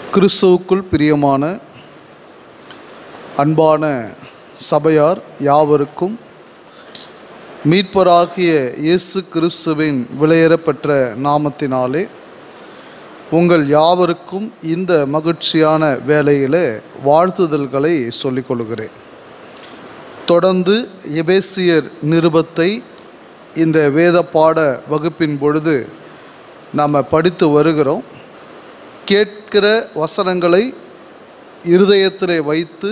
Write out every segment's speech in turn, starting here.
கிறிஸ்துவுக்குள் பிரியமான அன்பான சபையார் யாவருக்கும் மீட்பராகிய இயேசு கிறிஸ்துவின் விலையேறப்பெற்ற நாமத்தினாலே உங்கள் யாவருக்கும் இந்த மகிழ்ச்சியான வேளையிலே வாழ்த்துதல்களை சொல்லிக் கொள்கிறேன் தொடர்ந்து எபேசியர் நிருபத்தை இந்த வேத பாட வகுப்பின் பொழுது நாம் படித்து வருகிறோம் கேட்கிற வசனங்களை இருதயத்திலே வைத்து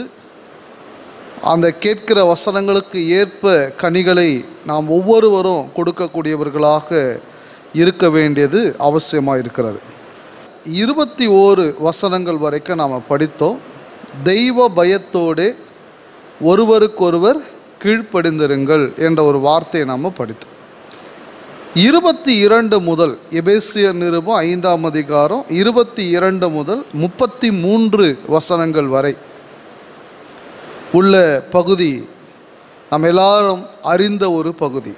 அந்த கேட்கிற வசனங்களுக்கு ஏற்ப கனிகளை நாம் ஒவ்வொருவரும் கொடுக்கக்கூடியவர்களாக இருக்க வேண்டியது அவசியமாக இருக்கிறது இருபத்தி ஓரு வசனங்கள் வரைக்கும் நாம் படித்தோம் தெய்வ பயத்தோடே ஒருவருக்கொருவர் கீழ்ப்படிந்திருங்கள் என்ற ஒரு வார்த்தையை நாம் படித்தோம் இருபத்தி இரண்டு முதல் எபேசியர் நிருபம் ஐந்தாம் அதிகாரம் இருபத்தி இரண்டு முதல் முப்பத்தி மூன்று வசனங்கள் வரை உள்ள பகுதி நம்ம எல்லாரும் அறிந்த ஒரு பகுதி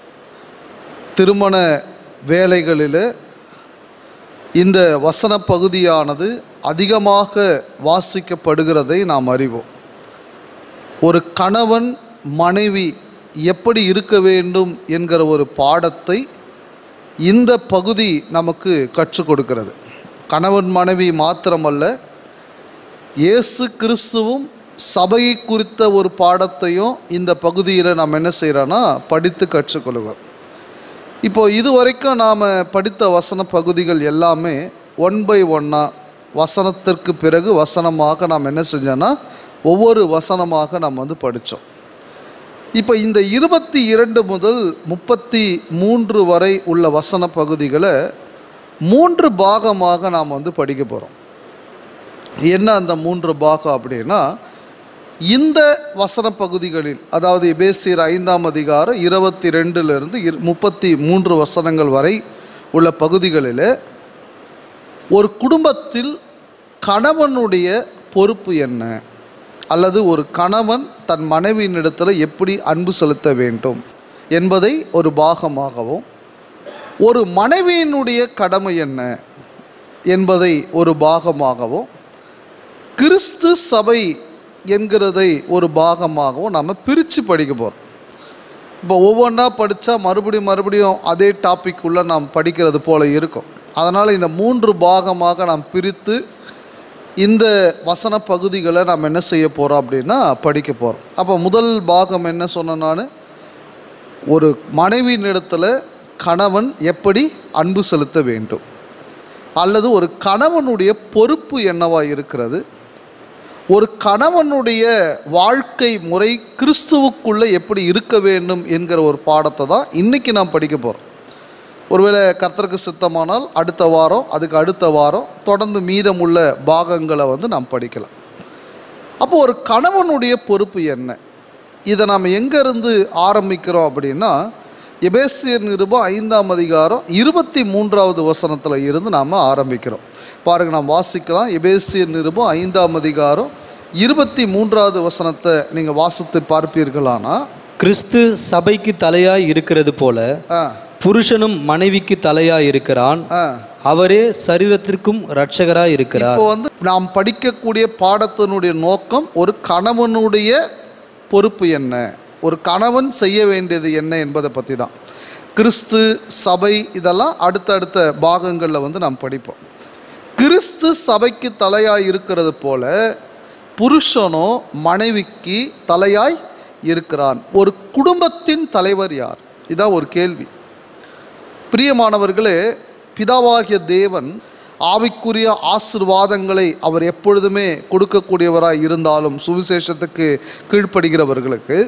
திருமண வேலைகளில் இந்த வசன பகுதியானது அதிகமாக வாசிக்கப்படுகிறதை நாம் அறிவோம் ஒரு கணவன் மனைவி எப்படி இருக்க வேண்டும் என்கிற ஒரு பாடத்தை இந்த பகுதி நமக்கு கற்றுக் கொடுக்கிறது கணவன் மனைவி மாத்திரமல்ல இயேசு கிறிஸ்துவும் சபையை குறித்த ஒரு பாடத்தையும் இந்த பகுதியில் நாம் என்ன செய்கிறோன்னா படித்து கற்றுக்கொள்கிறோம் இப்போ இது வரைக்கும் நாம் படித்த வசன பகுதிகள் எல்லாமே ஒன் பை ஒன்னாக வசனத்திற்கு பிறகு வசனமாக நாம் என்ன செஞ்சோன்னா ஒவ்வொரு வசனமாக நாம் வந்து படித்தோம் இப்போ இந்த இருபத்தி இரண்டு முதல் முப்பத்தி மூன்று வரை உள்ள வசன பகுதிகளை மூன்று பாகமாக நாம் வந்து படிக்க போகிறோம் என்ன அந்த மூன்று பாகம் அப்படின்னா இந்த வசன பகுதிகளில் அதாவது எபேசியர் ஐந்தாம் அதிகாரம் இருபத்தி ரெண்டுலேருந்து இரு முப்பத்தி மூன்று வசனங்கள் வரை உள்ள பகுதிகளில் ஒரு குடும்பத்தில் கணவனுடைய பொறுப்பு என்ன அல்லது ஒரு கணவன் தன் மனைவியினிடத்தில் எப்படி அன்பு செலுத்த வேண்டும் என்பதை ஒரு பாகமாகவும் ஒரு மனைவியினுடைய கடமை என்ன என்பதை ஒரு பாகமாகவும் கிறிஸ்து சபை என்கிறதை ஒரு பாகமாகவும் நம்ம பிரித்து படிக்க போகிறோம் இப்போ ஒவ்வொன்றா படித்தா மறுபடியும் மறுபடியும் அதே டாபிக் உள்ள நாம் படிக்கிறது போல இருக்கும் அதனால் இந்த மூன்று பாகமாக நாம் பிரித்து இந்த வசன பகுதிகளை நாம் என்ன செய்ய போகிறோம் அப்படின்னா படிக்க போகிறோம் அப்போ முதல் பாகம் என்ன சொன்னேன் நான் ஒரு மனைவியினிடத்தில் கணவன் எப்படி அன்பு செலுத்த வேண்டும் அல்லது ஒரு கணவனுடைய பொறுப்பு என்னவா இருக்கிறது ஒரு கணவனுடைய வாழ்க்கை முறை கிறிஸ்துவுக்குள்ளே எப்படி இருக்க வேண்டும் என்கிற ஒரு பாடத்தை தான் இன்றைக்கி நாம் படிக்க போகிறோம் ஒருவேளை கர்த்தருக்கு சித்தமானால் அடுத்த வாரம் அதுக்கு அடுத்த வாரம் தொடர்ந்து மீதமுள்ள பாகங்களை வந்து நாம் படிக்கலாம் அப்போ ஒரு கணவனுடைய பொறுப்பு என்ன இதை நாம் எங்கேருந்து ஆரம்பிக்கிறோம் அப்படின்னா எபேசியர் நிருபம் ஐந்தாம் அதிகாரம் இருபத்தி மூன்றாவது வசனத்தில் இருந்து நாம் ஆரம்பிக்கிறோம் பாருங்க நாம் வாசிக்கலாம் எபேசியர் நிருபம் ஐந்தாம் அதிகாரம் இருபத்தி மூன்றாவது வசனத்தை நீங்கள் வாசித்து பார்ப்பீர்களானா கிறிஸ்து சபைக்கு தலையாய் இருக்கிறது போல ஆ புருஷனும் மனைவிக்கு தலையாய் இருக்கிறான் ஆ அவரே சரீரத்திற்கும் இரட்சகராய் இருக்கிறார் இப்போ வந்து நாம் படிக்கக்கூடிய பாடத்தினுடைய நோக்கம் ஒரு கணவனுடைய பொறுப்பு என்ன ஒரு கணவன் செய்ய வேண்டியது என்ன என்பதை பற்றி தான் கிறிஸ்து சபை இதெல்லாம் அடுத்தடுத்த பாகங்களில் வந்து நாம் படிப்போம் கிறிஸ்து சபைக்கு தலையாய் இருக்கிறது போல புருஷனோ மனைவிக்கு தலையாய் இருக்கிறான் ஒரு குடும்பத்தின் தலைவர் யார் இதான் ஒரு கேள்வி பிரியமானவர்களே பிதாவாகிய தேவன் ஆவிக்குரிய ஆசிர்வாதங்களை அவர் எப்பொழுதுமே கொடுக்கக்கூடியவராய் இருந்தாலும் சுவிசேஷத்துக்கு கீழ்ப்படுகிறவர்களுக்கு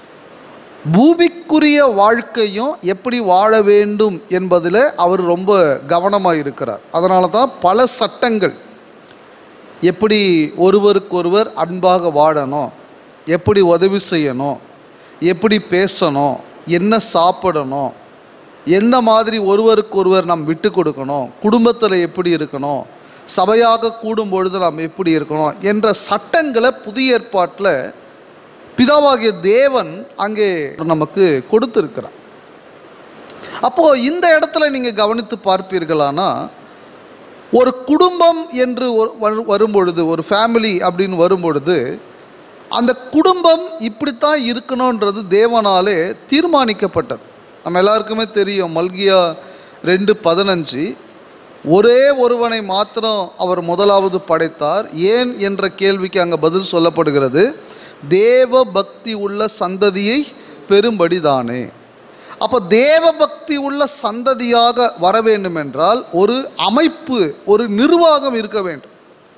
பூமிக்குரிய வாழ்க்கையும் எப்படி வாழ வேண்டும் என்பதில் அவர் ரொம்ப கவனமாக இருக்கிறார் அதனால தான் பல சட்டங்கள் எப்படி ஒருவருக்கொருவர் அன்பாக வாழணும் எப்படி உதவி செய்யணும் எப்படி பேசணும் என்ன சாப்பிடணும் எந்த மாதிரி ஒருவருக்கொருவர் நாம் விட்டு கொடுக்கணும் குடும்பத்தில் எப்படி இருக்கணும் சபையாக கூடும் பொழுது நாம் எப்படி இருக்கணும் என்ற சட்டங்களை புதிய ஏற்பாட்டில் பிதாவாகிய தேவன் அங்கே நமக்கு கொடுத்திருக்கிறார் அப்போது இந்த இடத்துல நீங்கள் கவனித்து பார்ப்பீர்களானா ஒரு குடும்பம் என்று ஒரு- வரு- வரும்பொழுது ஒரு ஃபேமிலி அப்படின்னு வரும்பொழுது அந்த குடும்பம் இப்படித்தான் இருக்கணுன்றது தேவனாலே தீர்மானிக்கப்பட்டது நம்ம எல்லாருக்குமே தெரியும் மல்கியா ரெண்டு பதினஞ்சு ஒரே ஒருவனை மாத்திரம் அவர் முதலாவது படைத்தார் ஏன் என்ற கேள்விக்கு அங்கே பதில் சொல்லப்படுகிறது தேவ பக்தி உள்ள சந்ததியை பெரும்படிதானே அப்போ தேவ பக்தி உள்ள சந்ததியாக வர வேண்டும் என்றால் ஒரு அமைப்பு ஒரு நிர்வாகம் இருக்க வேண்டும்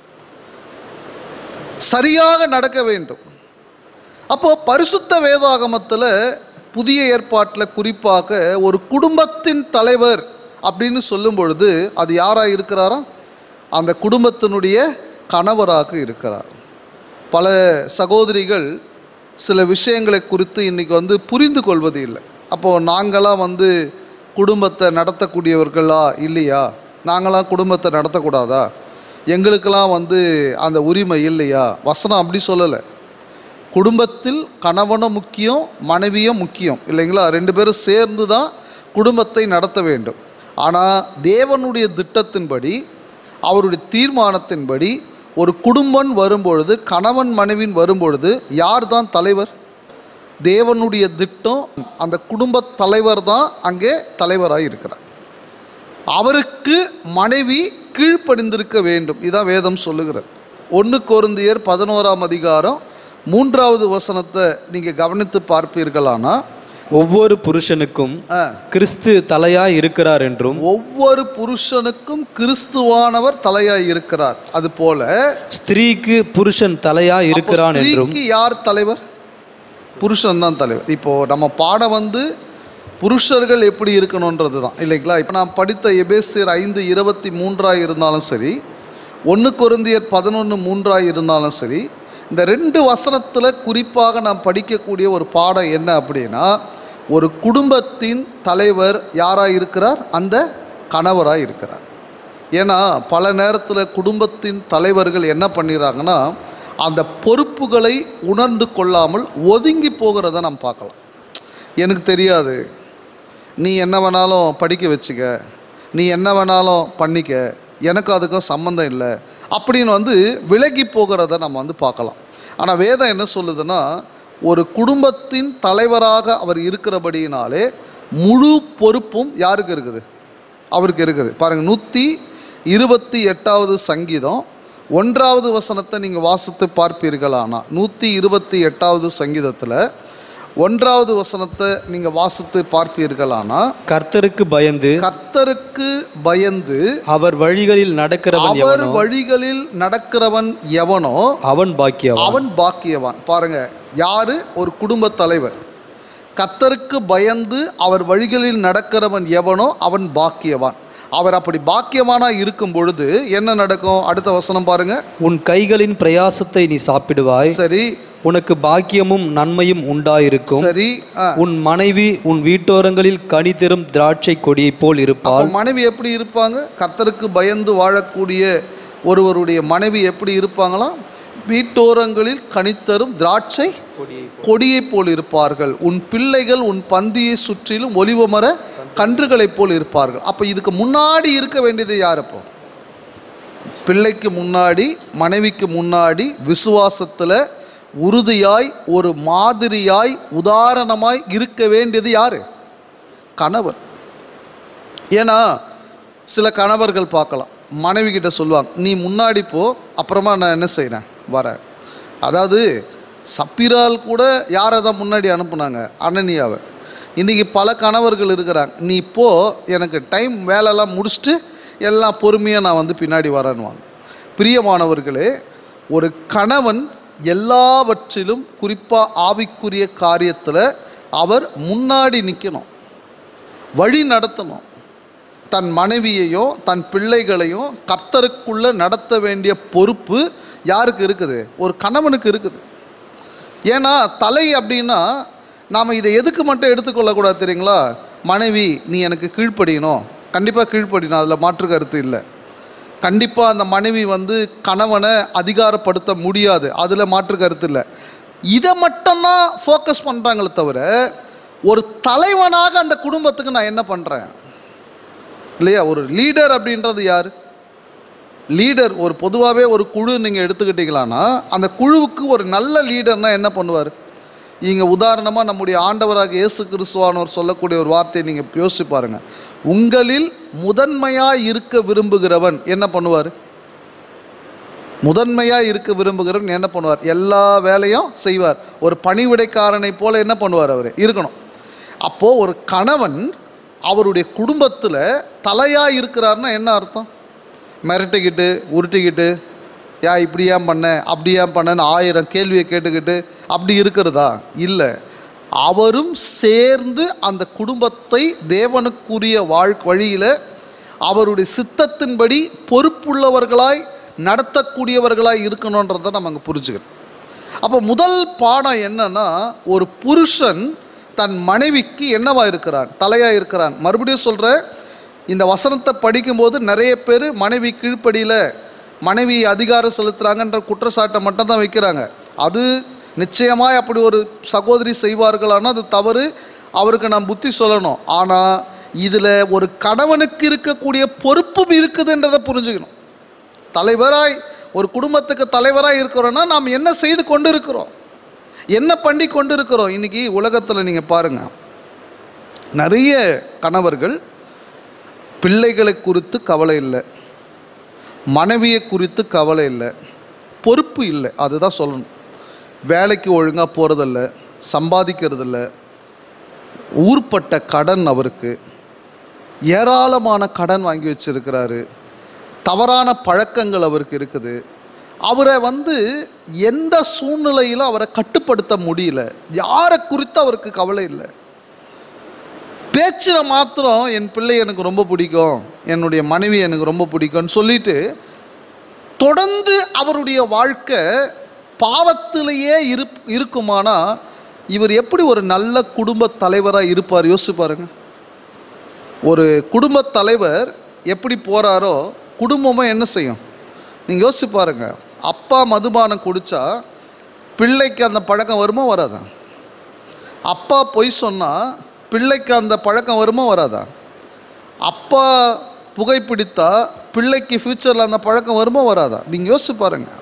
சரியாக நடக்க வேண்டும் அப்போ பரிசுத்த வேதாகமத்தில் புதிய ஏற்பாட்டில் குறிப்பாக ஒரு குடும்பத்தின் தலைவர் அப்படின்னு சொல்லும் பொழுது அது யாராக இருக்கிறாரா அந்த குடும்பத்தினுடைய கணவராக இருக்கிறார் பல சகோதரிகள் சில விஷயங்களை குறித்து இன்றைக்கி வந்து புரிந்து கொள்வது இல்லை அப்போது நாங்களாம் வந்து குடும்பத்தை நடத்தக்கூடியவர்களா இல்லையா நாங்களாம் குடும்பத்தை நடத்தக்கூடாதா எங்களுக்கெல்லாம் வந்து அந்த உரிமை இல்லையா வசனம் அப்படி சொல்லலை குடும்பத்தில் கணவனும் முக்கியம் மனைவியும் முக்கியம் இல்லைங்களா ரெண்டு பேரும் சேர்ந்து தான் குடும்பத்தை நடத்த வேண்டும் ஆனால் தேவனுடைய திட்டத்தின்படி அவருடைய தீர்மானத்தின்படி ஒரு குடும்பம் வரும்பொழுது கணவன் மனைவின் வரும்பொழுது யார் தான் தலைவர் தேவனுடைய திட்டம் அந்த குடும்ப தலைவர் தான் அங்கே தலைவராக இருக்கிறார் அவருக்கு மனைவி கீழ்ப்படிந்திருக்க வேண்டும் இதான் வேதம் சொல்லுகிறது ஒன்று கொருந்தியர் பதினோராம் அதிகாரம் மூன்றாவது வசனத்தை நீங்கள் கவனித்து பார்ப்பீர்களானா ஒவ்வொரு புருஷனுக்கும் ஆ, கிறிஸ்து தலையாய் இருக்கிறார் என்றும் ஒவ்வொரு புருஷனுக்கும் கிறிஸ்துவானவர் தலையாய் இருக்கிறார் அது போல ஸ்திரீக்கு புருஷன் தலையாய் இருக்கிறான் அப்போ என்றும் ஸ்திரீக்கு யார் தலைவர் புருஷன் தான் தலைவர் இப்போ நம்ம பாடம் வந்து புருஷர்கள் எப்படி இருக்கணுன்றது தான் இல்லைங்களா இப்போ நான் படித்த எபேசியர் ஐந்து இருபத்தி மூன்றாக இருந்தாலும் சரி ஒன்று கொருந்தியர் பதினொன்று மூன்றாக இருந்தாலும் சரி இந்த ரெண்டு வசனத்தில் குறிப்பாக நாம் படிக்கக்கூடிய ஒரு பாடம் என்ன அப்படின்னா ஒரு குடும்பத்தின் தலைவர் யாராக இருக்கிறார் அந்த கணவராக இருக்கிறார் ஏன்னா பல நேரத்தில் குடும்பத்தின் தலைவர்கள் என்ன பண்ணிடுறாங்கன்னா அந்த பொறுப்புகளை உணர்ந்து கொள்ளாமல் ஒதுங்கி போகிறத நாம் பார்க்கலாம் எனக்கு தெரியாது நீ என்ன வேணாலும் படிக்க வச்சுக்க நீ என்ன வேணாலும் பண்ணிக்க எனக்கு அதுக்கும் சம்மந்தம் இல்லை அப்படின்னு வந்து விலகி போகிறத நம்ம வந்து பார்க்கலாம் ஆனால் வேதம் என்ன சொல்லுதுன்னா ஒரு குடும்பத்தின் தலைவராக அவர் இருக்கிறபடியினாலே முழு பொறுப்பும் யாருக்கு இருக்குது அவருக்கு இருக்குது பாருங்கள் நூற்றி இருபத்தி எட்டாவது சங்கீதம் ஒன்றாவது வசனத்தை நீங்கள் வாசித்து பார்ப்பீர்களானா நூற்றி இருபத்தி எட்டாவது சங்கீதத்தில் ஒன்றாவது வசனத்தை நீங்கள் வாசித்து பார்ப்பீர்களானா கர்த்தருக்கு பயந்து கர்த்தருக்கு பயந்து அவர் வழிகளில் நடக்கிறவன் அவர் எவனோ வழிகளில் நடக்கிறவன் எவனோ அவன் பாக்கியவன் அவன் பாக்கியவான் பாருங்க யாரு ஒரு குடும்ப தலைவர் கர்த்தருக்கு பயந்து அவர் வழிகளில் நடக்கிறவன் எவனோ அவன் பாக்கியவான் அவர் அப்படி பாக்கியவானா இருக்கும் பொழுது என்ன நடக்கும் அடுத்த வசனம் பாருங்க உன் கைகளின் பிரயாசத்தை நீ சாப்பிடுவாய் சரி உனக்கு பாக்கியமும் நன்மையும் உண்டாயிருக்கும் சரி ஆ. உன் மனைவி உன் வீட்டோரங்களில் கனி தரும் திராட்சை கொடியைப் போல் அப்ப இருப்பாள் மனைவி எப்படி இருப்பாங்க கர்த்தருக்கு பயந்து வாழக்கூடிய ஒருவருடைய மனைவி எப்படி இருப்பாங்களாம் வீட்டோரங்களில் கனித்தரும் திராட்சை கொடியைப் போல் இருப்பார்கள் உன் பிள்ளைகள் உன் பந்தியை சுற்றிலும் ஒலிவ மர கன்றுகளைப் போல் இருப்பார்கள் அப்போ இதுக்கு முன்னாடி இருக்க வேண்டியது யார் அப்போ பிள்ளைக்கு முன்னாடி மனைவிக்கு முன்னாடி விசுவாசத்தில் உறுதியாய் ஒரு மாதிரியாய் உதாரணமாய் இருக்க வேண்டியது யார் கணவர் ஏன்னா சில கணவர்கள் பார்க்கலாம் மனைவி கிட்ட சொல்லுவாங்க நீ முன்னாடி போ அப்புறமா நான் என்ன செய்கிறேன் வரேன் அதாவது சப்பிரால் கூட யாரை தான் முன்னாடி அனுப்புனாங்க அனனியாவை இன்றைக்கி பல கணவர்கள் இருக்கிறாங்க நீ போ எனக்கு டைம் வேலைலாம் முடிச்சுட்டு எல்லாம் பொறுமையாக நான் வந்து பின்னாடி வரேன்னுவாங்க பிரியமானவர்களே ஒரு கணவன் எல்லாவற்றிலும் குறிப்பாக ஆவிக்குரிய காரியத்தில் அவர் முன்னாடி நிற்கணும் வழி நடத்தணும் தன் மனைவியையும் தன் பிள்ளைகளையும் கர்த்தருக்குள்ள நடத்த வேண்டிய பொறுப்பு யாருக்கு இருக்குது ஒரு கணவனுக்கு இருக்குது ஏன்னா தலை அப்படின்னா நாம் இதை எதுக்கு மட்டும் எடுத்துக்கொள்ளக்கூடாது தெரியுங்களா மனைவி நீ எனக்கு கீழ்ப்படியணும் கண்டிப்பாக கீழ்ப்படியணும் அதில் மாற்று கருத்து இல்லை கண்டிப்பாக அந்த மனைவி வந்து கணவனை அதிகாரப்படுத்த முடியாது அதில் மாற்று கருத்து இல்லை இதை மட்டும்தான் ஃபோக்கஸ் பண்ணுறாங்களே தவிர ஒரு தலைவனாக அந்த குடும்பத்துக்கு நான் என்ன பண்ணுறேன் இல்லையா ஒரு லீடர் அப்படின்றது யார் லீடர் ஒரு பொதுவாகவே ஒரு குழு நீங்கள் எடுத்துக்கிட்டீங்களான்னா அந்த குழுவுக்கு ஒரு நல்ல லீடர்னா என்ன பண்ணுவார் இங்கே உதாரணமாக நம்முடைய ஆண்டவராக இயேசு கிறிஸ்துவானவர் சொல்லக்கூடிய ஒரு வார்த்தையை நீங்கள் யோசிச்சு பாருங்க உங்களில் முதன்மையாக இருக்க விரும்புகிறவன் என்ன பண்ணுவார் முதன்மையாக இருக்க விரும்புகிறவன் என்ன பண்ணுவார் எல்லா வேலையும் செய்வார் ஒரு பணிவிடைக்காரனை போல என்ன பண்ணுவார் அவர் இருக்கணும் அப்போது ஒரு கணவன் அவருடைய குடும்பத்தில் தலையாக இருக்கிறாருன்னா என்ன அர்த்தம் மிரட்டிக்கிட்டு உருட்டிக்கிட்டு யா இப்படி ஏன் பண்ண அப்படி ஏன் பண்ணன்னு ஆயிரம் கேள்வியை கேட்டுக்கிட்டு அப்படி இருக்கிறதா இல்லை அவரும் சேர்ந்து அந்த குடும்பத்தை தேவனுக்குரிய வாழ் வழியில் அவருடைய சித்தத்தின்படி பொறுப்புள்ளவர்களாய் நடத்தக்கூடியவர்களாய் இருக்கணுன்றதை நம்ம அங்கே புரிஞ்சுக்கணும் அப்போ முதல் பாடம் என்னன்னா ஒரு புருஷன் தன் மனைவிக்கு என்னவா இருக்கிறான் தலையா இருக்கிறான் மறுபடியும் சொல்கிறேன் இந்த வசனத்தை படிக்கும்போது நிறைய பேர் மனைவி கீழ்ப்படியில் மனைவி அதிகாரம் செலுத்துகிறாங்கன்ற குற்றச்சாட்டை மட்டும் தான் வைக்கிறாங்க அது நிச்சயமாய் அப்படி ஒரு சகோதரி செய்வார்களானா அது தவறு அவருக்கு நான் புத்தி சொல்லணும் ஆனால் இதில் ஒரு கணவனுக்கு இருக்கக்கூடிய பொறுப்பும் இருக்குதுன்றதை புரிஞ்சுக்கணும் தலைவராய் ஒரு குடும்பத்துக்கு தலைவராய் இருக்கிறோன்னா நாம் என்ன செய்து கொண்டு இருக்கிறோம் என்ன பண்ணி கொண்டு இருக்கிறோம் இன்னைக்கு உலகத்தில் நீங்கள் பாருங்கள் நிறைய கணவர்கள் பிள்ளைகளை குறித்து கவலை இல்லை மனைவியை குறித்து கவலை இல்லை பொறுப்பு இல்லை அதுதான் சொல்லணும் வேலைக்கு ஒழுங்காக போகிறதில்ல சம்பாதிக்கிறதில்ல ஊர்ப்பட்ட கடன் அவருக்கு ஏராளமான கடன் வாங்கி வச்சிருக்கிறாரு தவறான பழக்கங்கள் அவருக்கு இருக்குது அவரை வந்து எந்த சூழ்நிலையிலும் அவரை கட்டுப்படுத்த முடியல யாரை குறித்து அவருக்கு கவலை இல்லை பேச்சில் மாத்திரம் என் பிள்ளை எனக்கு ரொம்ப பிடிக்கும் என்னுடைய மனைவி எனக்கு ரொம்ப பிடிக்கும்னு சொல்லிட்டு தொடர்ந்து அவருடைய வாழ்க்கை பாவத்திலேயே இரு இருக்குமானா இவர் எப்படி ஒரு நல்ல குடும்ப தலைவராக இருப்பார் யோசிச்சு பாருங்க ஒரு குடும்ப தலைவர் எப்படி போகிறாரோ குடும்பமும் என்ன செய்யும் நீங்கள் யோசிச்சு பாருங்க அப்பா மதுபானம் குடித்தா பிள்ளைக்கு அந்த பழக்கம் வருமா வராதா அப்பா பொய் சொன்னால் பிள்ளைக்கு அந்த பழக்கம் வருமா வராதா அப்பா புகைப்பிடித்தா பிள்ளைக்கு ஃப்யூச்சரில் அந்த பழக்கம் வருமா வராதா நீங்கள் யோசிச்சு பாருங்கள்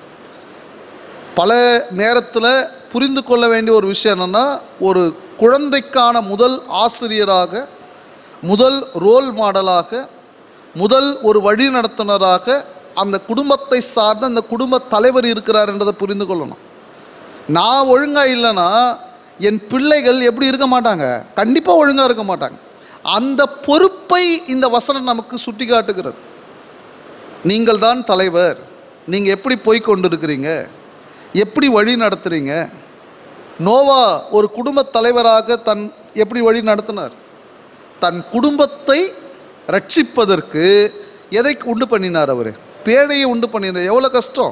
பல நேரத்தில் புரிந்து கொள்ள வேண்டிய ஒரு விஷயம் என்னென்னா ஒரு குழந்தைக்கான முதல் ஆசிரியராக முதல் ரோல் மாடலாக முதல் ஒரு வழி நடத்துனராக அந்த குடும்பத்தை சார்ந்த அந்த குடும்ப தலைவர் இருக்கிறார் என்றதை புரிந்து கொள்ளணும் நான் ஒழுங்காக இல்லைன்னா என் பிள்ளைகள் எப்படி இருக்க மாட்டாங்க கண்டிப்பாக ஒழுங்காக இருக்க மாட்டாங்க அந்த பொறுப்பை இந்த வசனம் நமக்கு சுட்டி காட்டுகிறது நீங்கள் தான் தலைவர் நீங்கள் எப்படி போய் கொண்டிருக்கிறீங்க எப்படி வழி நடத்துகிறீங்க நோவா ஒரு குடும்பத் தலைவராக தன் எப்படி வழி நடத்தினார் தன் குடும்பத்தை ரட்சிப்பதற்கு எதை உண்டு பண்ணினார் அவர் பேழையை உண்டு பண்ணினார் எவ்வளோ கஷ்டம்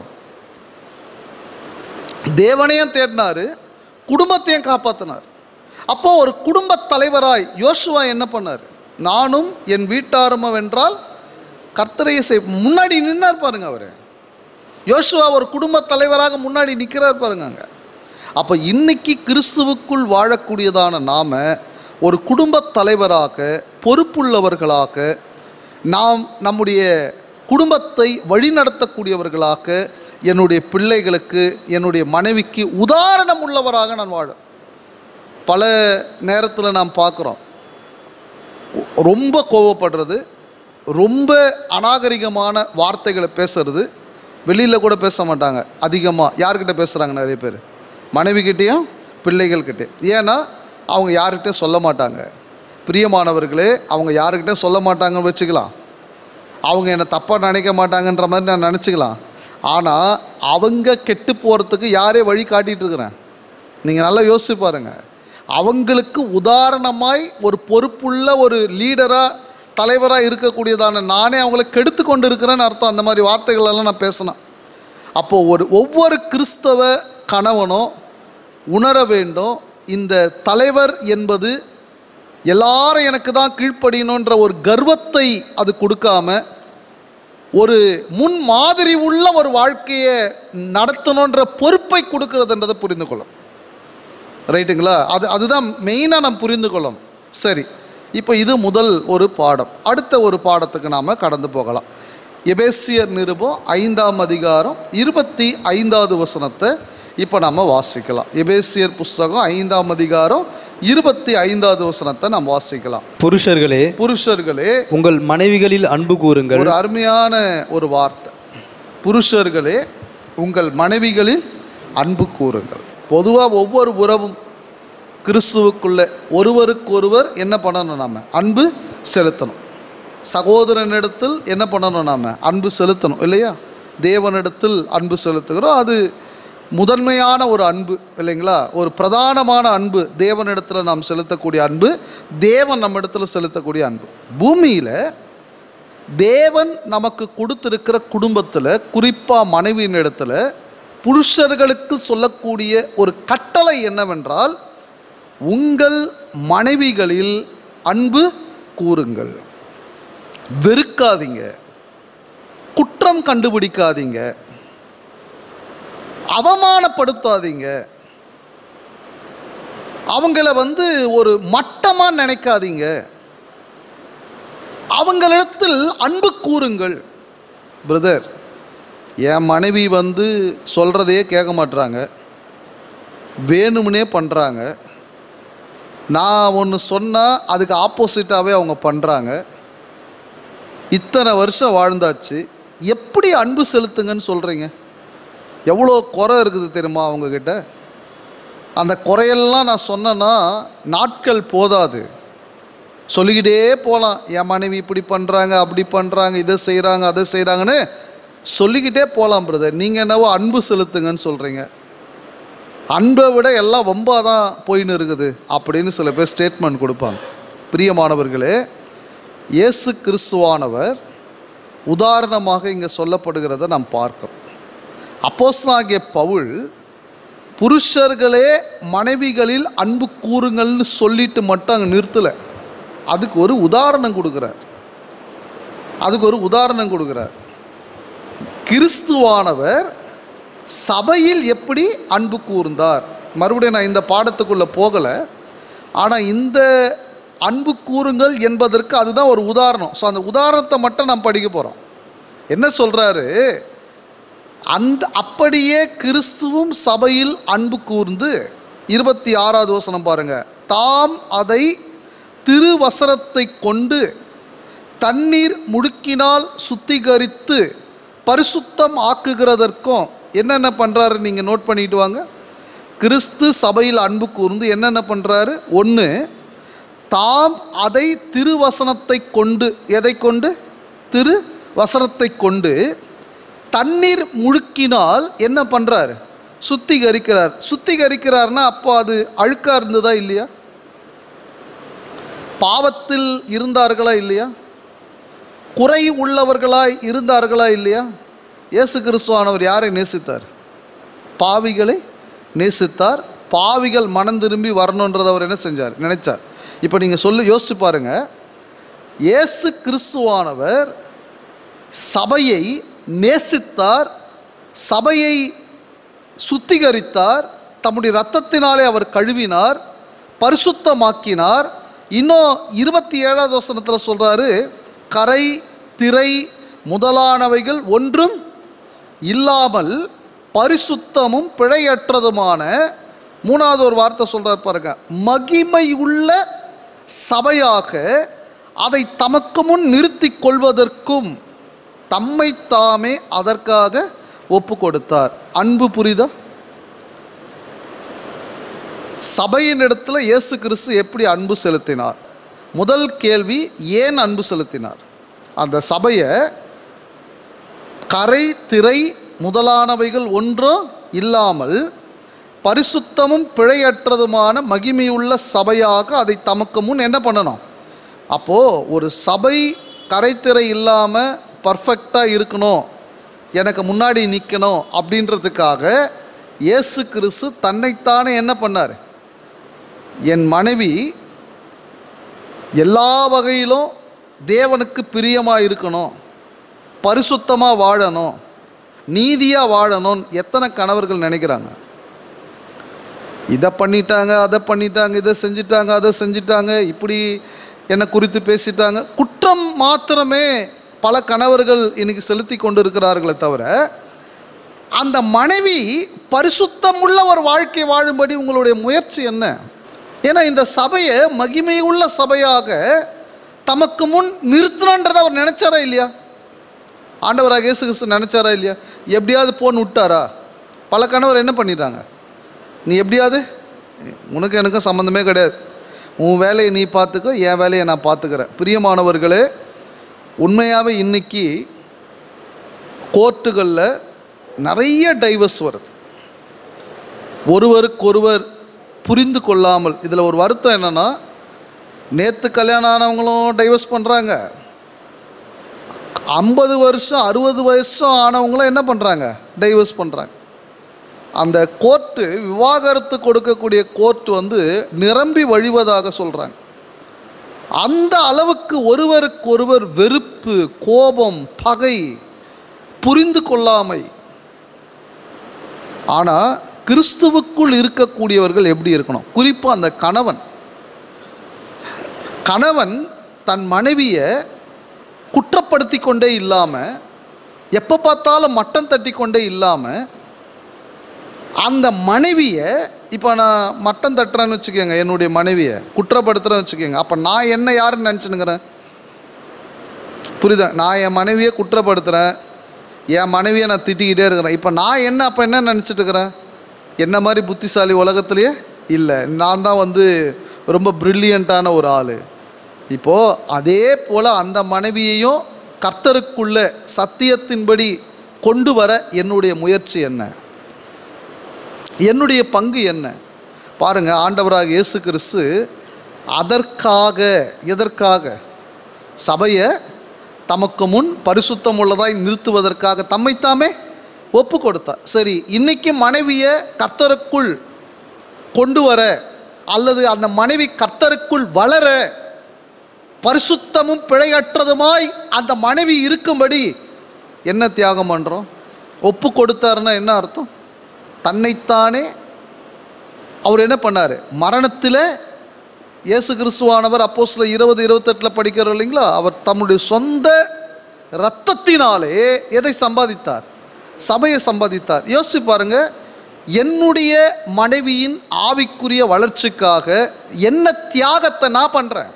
தேவனையும் தேடினார் குடும்பத்தையும் காப்பாற்றினார் அப்போ ஒரு குடும்பத் தலைவராய் யோசுவா என்ன பண்ணார் நானும் என் வீட்டாரம வென்றால் கர்த்தரையை செய் முன்னாடி நின்னார் பாருங்க அவர் யோசுவா ஒரு குடும்பத் தலைவராக முன்னாடி நிற்கிறார் பாருங்க அங்க அப்போ இன்னைக்கு கிறிஸ்துவுக்குள் வாழக்கூடியதான நாம ஒரு குடும்பத் தலைவராக பொறுப்புள்ளவர்களாக நாம் நம்முடைய குடும்பத்தை வழிநடத்தக்கூடியவர்களாக என்னுடைய பிள்ளைகளுக்கு என்னுடைய மனைவிக்கு உதாரணம் உள்ளவராக நான் வாழ பல நேரத்தில் நாம் பார்க்குறோம் ரொம்ப கோவப்படுறது ரொம்ப அநாகரிகமான வார்த்தைகளை பேசுறது வெளியில் கூட பேச மாட்டாங்க அதிகமாக யார்கிட்ட பேசுகிறாங்க நிறைய பேர் மனைவிக்கிட்டேயும் பிள்ளைகள்கிட்ட ஏன்னா அவங்க யார்கிட்டயும் சொல்ல மாட்டாங்க பிரியமானவர்களே அவங்க யாருக்கிட்டே சொல்ல மாட்டாங்கன்னு வச்சுக்கலாம் அவங்க என்னை தப்பாக நினைக்க மாட்டாங்கன்ற மாதிரி நான் நினச்சிக்கலாம் ஆனால் அவங்க கெட்டு போகிறதுக்கு யாரே வழி காட்டிகிட்டு இருக்கிறேன் நீங்கள் நல்லா யோசிச்சு பாருங்கள் அவங்களுக்கு உதாரணமாய் ஒரு பொறுப்புள்ள ஒரு லீடராக தலைவராக இருக்கக்கூடியதான நானே அவங்கள கெடுத்து கொண்டு இருக்கிறேன்னு அர்த்தம் அந்த மாதிரி வார்த்தைகள் எல்லாம் நான் பேசினேன் அப்போது ஒரு ஒவ்வொரு கிறிஸ்தவ கணவனும் உணர வேண்டும் இந்த தலைவர் என்பது எல்லாரும் எனக்கு தான் கீழ்ப்படியணுன்ற ஒரு கர்வத்தை அது கொடுக்காம ஒரு முன் மாதிரி உள்ள ஒரு வாழ்க்கையை நடத்தணுன்ற பொறுப்பை கொடுக்கறதுன்றதை புரிந்து கொள்ளும் ரைட்டுங்களா அது அதுதான் மெயினாக நம்ம புரிந்து கொள்ளணும் சரி இப்போ இது முதல் ஒரு பாடம் அடுத்த ஒரு பாடத்துக்கு நாம் கடந்து போகலாம் எபேசியர் நிருபம் ஐந்தாம் அதிகாரம் இருபத்தி ஐந்தாவது வசனத்தை இப்போ நம்ம வாசிக்கலாம் எபேசியர் புஸ்தகம் ஐந்தாம் அதிகாரம் இருபத்தி ஐந்தாவது வசனத்தை நாம் வாசிக்கலாம் புருஷர்களே புருஷர்களே உங்கள் மனைவிகளில் அன்பு கூறுங்கள் ஒரு அருமையான ஒரு வார்த்தை புருஷர்களே உங்கள் மனைவிகளில் அன்பு கூறுங்கள் பொதுவாக ஒவ்வொரு உறவும் கிறிஸ்துவுக்குள்ள ஒருவருக்கொருவர் என்ன பண்ணணும் நாம அன்பு செலுத்தணும் சகோதரனிடத்தில் என்ன பண்ணணும் நாம அன்பு செலுத்தணும் இல்லையா தேவனிடத்தில் அன்பு செலுத்துகிறோம் அது முதன்மையான ஒரு அன்பு இல்லைங்களா ஒரு பிரதானமான அன்பு தேவனிடத்தில் நாம் செலுத்தக்கூடிய அன்பு தேவன் நம்ம இடத்துல செலுத்தக்கூடிய அன்பு பூமியில் தேவன் நமக்கு கொடுத்திருக்கிற குடும்பத்தில் குறிப்பாக மனைவியின் இடத்துல புருஷர்களுக்கு சொல்லக்கூடிய ஒரு கட்டளை என்னவென்றால் உங்கள் மனைவிகளில் அன்பு கூறுங்கள் வெறுக்காதீங்க குற்றம் கண்டுபிடிக்காதீங்க அவமானப்படுத்தாதீங்க அவங்கள வந்து ஒரு மட்டமாக நினைக்காதீங்க அவங்களிடத்தில் அன்பு கூறுங்கள் பிரதர் என் மனைவி வந்து சொல்கிறதையே கேட்க மாட்றாங்க வேணும்னே பண்ணுறாங்க நான் ஒன்று சொன்னால் அதுக்கு ஆப்போசிட்டாகவே அவங்க பண்ணுறாங்க இத்தனை வருஷம் வாழ்ந்தாச்சு எப்படி அன்பு செலுத்துங்கன்னு சொல்கிறீங்க எவ்வளோ குறை இருக்குது தெரியுமா அவங்கக்கிட்ட அந்த குறையெல்லாம் நான் சொன்னேன்னா நாட்கள் போதாது சொல்லிக்கிட்டே போகலாம் என் மனைவி இப்படி பண்ணுறாங்க அப்படி பண்ணுறாங்க இதை செய்கிறாங்க அதை செய்கிறாங்கன்னு சொல்லிக்கிட்டே போகலாம் பிரதர் நீங்கள் என்னவோ அன்பு செலுத்துங்கன்னு சொல்கிறீங்க அன்பை விட எல்லாம் ரொம்ப தான் போயின்னு இருக்குது அப்படின்னு சில பேர் ஸ்டேட்மெண்ட் கொடுப்பாங்க பிரியமானவர்களே இயேசு கிறிஸ்துவானவர் உதாரணமாக இங்கே சொல்லப்படுகிறத நாம் பார்க்கிறோம் அப்போஸ்தலனாகிய பவுல் புருஷர்களே மனைவிகளில் அன்பு கூறுங்கள்னு சொல்லிட்டு மட்டும் அங்கே நிறுத்தலை அதுக்கு ஒரு உதாரணம் கொடுக்குறார் அதுக்கு ஒரு உதாரணம் கொடுக்குறார் கிறிஸ்துவானவர் சபையில் எப்படி அன்பு கூர்ந்தார் மறுபடியும் நான் இந்த பாடத்துக்குள்ளே போகலை ஆனால் இந்த அன்பு கூறுங்கள் என்பதற்கு அதுதான் ஒரு உதாரணம் ஸோ அந்த உதாரணத்தை மட்டும் நாம் படிக்க போகிறோம் என்ன சொல்கிறாரு அந்த அப்படியே கிறிஸ்துவும் சபையில் அன்பு கூர்ந்து இருபத்தி ஆறாவது வசனம் பாருங்க தாம் அதை திருவசனத்தை கொண்டு தண்ணீர் முடுக்கினால் சுத்திகரித்து பரிசுத்தம் ஆக்குகிறதற்கும் என்னென்ன பண்ணுறாரு நீங்கள் நோட் பண்ணிட்டு வாங்க கிறிஸ்து சபையில் அன்பு கூர்ந்து என்னென்ன பண்ணுறாரு ஒன்று தாம் அதை திருவசனத்தை கொண்டு எதை கொண்டு திரு வசனத்தை கொண்டு தண்ணீர் முழுக்கினால் என்ன பண்ணுறாரு சுத்திகரிக்கிறார் சுத்திகரிக்கிறார்னா அப்போ அது அழுக்காக இருந்ததா இல்லையா பாவத்தில் இருந்தார்களா இல்லையா குறை உள்ளவர்களாய் இருந்தார்களா இல்லையா இயேசு கிறிஸ்துவானவர் யாரை நேசித்தார் பாவிகளை நேசித்தார் பாவிகள் மனம் திரும்பி வரணுன்றதை அவர் என்ன செஞ்சார் நினைச்சார் இப்போ நீங்கள் சொல்லி யோசிச்சு பாருங்க இயேசு கிறிஸ்துவானவர் சபையை நேசித்தார் சபையை சுத்திகரித்தார் தம்முடைய இரத்தத்தினாலே அவர் கழுவினார் பரிசுத்தமாக்கினார் இன்னும் இருபத்தி ஏழாவது வசனத்தில் சொல்கிறாரு கரை திரை முதலானவைகள் ஒன்றும் இல்லாமல் பரிசுத்தமும் பிழையற்றதுமான மூணாவது ஒரு வார்த்தை சொல்கிறார் பாருங்க மகிமையுள்ள சபையாக அதை தமக்கு முன் நிறுத்தி கொள்வதற்கும் தம்மை தாமே அதற்காக ஒப்பு கொடுத்தார் அன்பு புரிதா சபையின் இடத்துல இயேசு கிறிஸ்து எப்படி அன்பு செலுத்தினார் முதல் கேள்வி ஏன் அன்பு செலுத்தினார் அந்த சபையை கரை திரை முதலானவைகள் ஒன்றும் இல்லாமல் பரிசுத்தமும் பிழையற்றதுமான மகிமையுள்ள சபையாக அதை தமக்கு முன் என்ன பண்ணணும் அப்போது ஒரு சபை கரைத்திரை இல்லாமல் பர்ஃபெக்டாக இருக்கணும் எனக்கு முன்னாடி நிற்கணும் அப்படின்றதுக்காக இயேசு கிறிஸ்து தன்னைத்தானே என்ன பண்ணார் என் மனைவி எல்லா வகையிலும் தேவனுக்கு பிரியமாக இருக்கணும் பரிசுத்தமாக வாழணும் நீதியாக வாழணும் எத்தனை கணவர்கள் நினைக்கிறாங்க இதை பண்ணிட்டாங்க அதை பண்ணிட்டாங்க இதை செஞ்சிட்டாங்க அதை செஞ்சிட்டாங்க இப்படி என்னை குறித்து பேசிட்டாங்க குற்றம் மாத்திரமே பல கணவர்கள் இன்னைக்கு செலுத்தி கொண்டு இருக்கிறார்களே தவிர அந்த மனைவி பரிசுத்தமுள்ள ஒரு வாழ்க்கை வாழும்படி உங்களுடைய முயற்சி என்ன ஏன்னா இந்த சபையை மகிமையுள்ள சபையாக தமக்கு முன் நிறுத்தணுன்றதை அவர் நினைச்சாரா இல்லையா ஆண்டவராக இயேசு கிறிஸ்து நினைச்சாரா இல்லையா எப்படியாவது போன்னு விட்டாரா பல கணவர் என்ன பண்ணிடுறாங்க நீ எப்படியாவது உனக்கு எனக்கும் சம்மந்தமே கிடையாது உன் வேலையை நீ பார்த்துக்கோ என் வேலையை நான் பார்த்துக்கிறேன் பிரியமானவர்களே உண்மையாகவே இன்னைக்கு கோர்ட்டுகளில் நிறைய டைவர்ஸ் வருது ஒருவருக்கொருவர் புரிந்து கொள்ளாமல் இதில் ஒரு வருத்தம் என்னென்னா நேற்று கல்யாணம் ஆனவங்களும் டைவர்ஸ் பண்ணுறாங்க ஐம்பது வருஷம் அறுபது வருஷம் ஆனவங்களும் என்ன பண்ணுறாங்க டைவர்ஸ் பண்ணுறாங்க அந்த கோர்ட்டு விவாகரத்து கொடுக்கக்கூடிய கோர்ட் வந்து நிரம்பி வழிவதாக சொல்கிறாங்க அந்த அளவுக்கு ஒருவருக்கொருவர் வெறுப்பு கோபம் பகை புரிந்து கொள்ளாமை ஆனால் கிறிஸ்துவுக்குள் இருக்கக்கூடியவர்கள் எப்படி இருக்கணும் குறிப்பாக அந்த கணவன் கணவன் தன் மனைவியை குற்றப்படுத்தி கொண்டே இல்லாமல் எப்போ பார்த்தாலும் மட்டம் தட்டி கொண்டே இல்லாமல் அந்த மனைவியை இப்போ நான் மட்டம் தட்டுறேன்னு வச்சுக்கோங்க என்னுடைய மனைவியை குற்றப்படுத்துகிறேன்னு வச்சுக்கோங்க அப்போ நான் என்ன யாருன்னு நினச்சினுங்கிறேன் புரியுதா நான் என் மனைவியை குற்றப்படுத்துகிறேன் என் மனைவியை நான் திட்டிக்கிட்டே இருக்கிறேன் இப்போ நான் என்ன அப்போ என்ன நினச்சிட்டு இருக்கிறேன் என்ன மாதிரி புத்திசாலி உலகத்திலேயே இல்லை நான் தான் வந்து ரொம்ப ப்ரில்லியண்ட்டான ஒரு ஆள் இப்போது அதே போல் அந்த மனைவியையும் கர்த்தருக்குள்ள சத்தியத்தின்படி கொண்டு வர என்னுடைய முயற்சி என்ன என்னுடைய பங்கு என்ன பாருங்க ஆண்டவராக இயேசு கிறிஸ்து அதற்காக எதற்காக சபையை தமக்கு முன் பரிசுத்தம் உள்ளதாய் நிறுத்துவதற்காக தம்மைத்தாமே ஒப்பு கொடுத்தார் சரி இன்னைக்கு மனைவியை கர்த்தருக்குள் கொண்டு வர அல்லது அந்த மனைவி கர்த்தருக்குள் வளர பரிசுத்தமும் பிழையற்றதுமாய் அந்த மனைவி இருக்கும்படி என்ன தியாகம் பண்ணுறோம் ஒப்பு கொடுத்தாருன்னா என்ன அர்த்தம் தன்னைத்தானே அவர் என்ன பண்ணார் மரணத்தில் இயேசு கிறிஸ்துவானவர் அப்போ சில இருபது இருபத்தெட்டில் படிக்கிறோம் இல்லைங்களா அவர் தம்முடைய சொந்த இரத்தத்தினாலே எதை சம்பாதித்தார் சபையை சம்பாதித்தார் யோசிச்சு பாருங்க என்னுடைய மனைவியின் ஆவிக்குரிய வளர்ச்சிக்காக என்ன தியாகத்தை நான் பண்ணுறேன்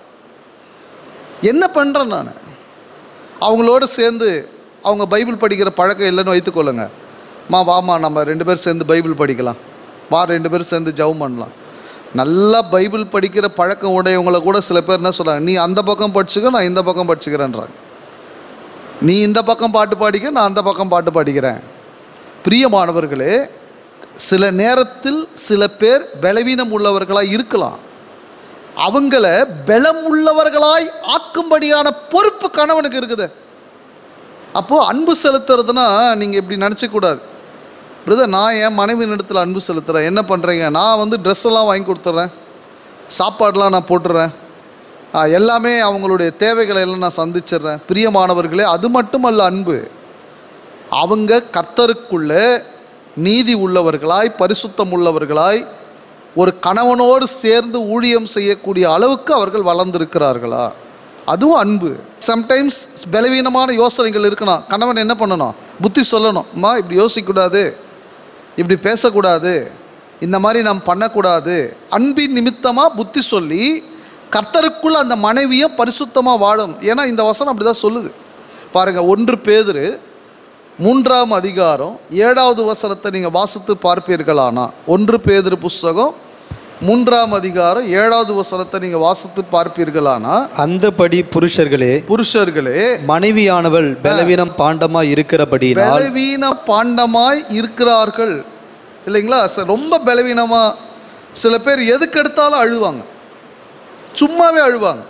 என்ன பண்ணுறேன் நான் அவங்களோட சேர்ந்து அவங்க பைபிள் படிக்கிற பழக்கம் இல்லைன்னு வைத்துக்கொள்ளுங்க மா வாமா நம்ம ரெண்டு பேரும் சேர்ந்து பைபிள் படிக்கலாம் வா ரெண்டு பேரும் சேர்ந்து ஜெபம் பண்ணலாம் நல்லா பைபிள் படிக்கிற பழக்கம் உடையவங்களை கூட சில பேர் என்ன சொல்கிறாங்க நீ அந்த பக்கம் படிச்சுக்க நான் இந்த பக்கம் படிச்சுக்கிறேன்றாங்க நீ இந்த பக்கம் பாட்டு பாடிக்க நான் அந்த பக்கம் பாட்டு பாடிக்கிறேன் பிரியமானவர்களே சில நேரத்தில் சில பேர் பலவீனம் உள்ளவர்களாக இருக்கலாம் அவங்கள பலம் உள்ளவர்களாய் ஆக்கும்படியான பொறுப்பு கணவனுக்கு இருக்குது அப்போது அன்பு செலுத்துறதுனா நீங்கள் இப்படி நினச்சக்கூடாது பிரதர் நான் என் மனைவி இடத்துல அன்பு செலுத்துகிறேன் என்ன பண்ணுறீங்க நான் வந்து ட்ரெஸ் எல்லாம் வாங்கி கொடுத்துட்றேன் சாப்பாடெலாம் நான் போட்டுடுறேன் ஆ, எல்லாமே அவங்களுடைய தேவைகளை எல்லாம் நான் சந்திச்சிடுறேன் பிரியமானவர்களே அது மட்டுமல்ல அன்பு அவங்க கர்த்தருக்குள்ள நீதி உள்ளவர்களாய் பரிசுத்தம் உள்ளவர்களாய் ஒரு கணவனோடு சேர்ந்து ஊழியம் செய்யக்கூடிய அளவுக்கு அவர்கள் வளர்ந்திருக்கிறார்களா அதுவும் அன்பு சம்டைம்ஸ் பலவீனமான யோசனைகள் இருக்கணும் கணவன் என்ன பண்ணணும் புத்தி சொல்லணும் அம்மா இப்படி யோசிக்கக்கூடாது இப்படி பேசக்கூடாது இந்த மாதிரி நாம் பண்ணக்கூடாது அன்பின் நிமித்தமாக புத்தி சொல்லி கர்த்தருக்குள் அந்த மனைவியை பரிசுத்தமாக வாழும் ஏன்னா இந்த வசனம் அப்படி தான் சொல்லுது பாருங்கள் ஒன்று பேதுரு மூன்றாம் அதிகாரம் ஏழாவது வசனத்தை நீங்கள் வாசித்து பார்ப்பீர்களானா ஒன்று பேதுரு புஸ்தகம் மூன்றாம் அதிகாரம் ஏழாவது வசனத்தை நீங்கள் வாசித்து பார்ப்பீர்களானா அந்தபடி புருஷர்களே புருஷர்களே மனைவியானவள் பலவீனம் பாண்டமா இருக்கிறபடியினால் பலவீன பாண்டமாய் இருக்கிறார்கள் இல்லைங்களா ச- ரொம்ப பலவீனமாக சில பேர் எதுக்கு எடுத்தாலும் அழுவாங்க சும்மாவே அழுவாங்க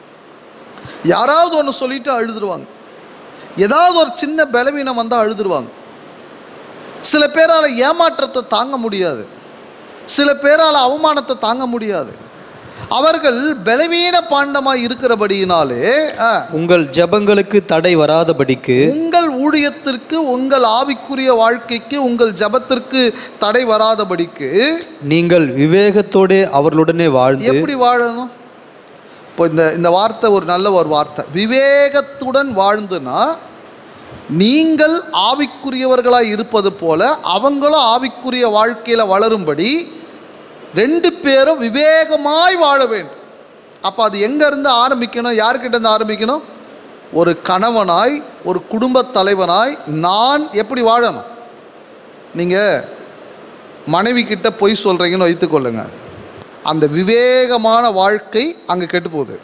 யாராவது ஒன்று சொல்லிட்டு அழுதுருவாங்க ஏதாவது ஒரு சின்ன பலவீனம் வந்தால் அழுதுருவாங்க சில பேரால் ஏமாற்றத்தை தாங்க முடியாது சில பேரால் அவமானத்தை தாங்க முடியாது அவர்கள் பலவீன பாண்டமாக இருக்கிறபடியினாலே ஆ, உங்கள் ஜெபங்களுக்கு தடை வராதபடிக்கு உங்கள் ஊழியத்திற்கு உங்கள் ஆவிக்குரிய வாழ்க்கைக்கு உங்கள் ஜபத்திற்கு தடை வராதபடிக்கு நீங்கள் விவேகத்தோடே அவர்களுடனே வாழ்ந்து எப்படி வாழணும் இப்போ இந்த இந்த வார்த்தை ஒரு நல்ல ஒரு வார்த்தை விவேகத்துடன் வாழ்ந்துனா நீங்கள் ஆவிக்குரியவர்களாக இருப்பது போல அவங்களும் ஆவிக்குரிய வாழ்க்கையில் வளரும்படி ரெண்டு பேரும் விவேகமாய் வாழ வேண்டும் அப்போ அது எங்கேருந்து ஆரம்பிக்கணும் யார்கிட்ட இருந்து ஆரம்பிக்கணும் ஒரு கணவனாய் ஒரு குடும்பத் தலைவனாய் நான் எப்படி வாழணும் நீங்கள் மனைவி கிட்ட பொய் சொல்கிறீங்கன்னு வைத்துக்கொள்ளுங்க அந்த விவேகமான வாழ்க்கை அங்கே கெட்டு போகுது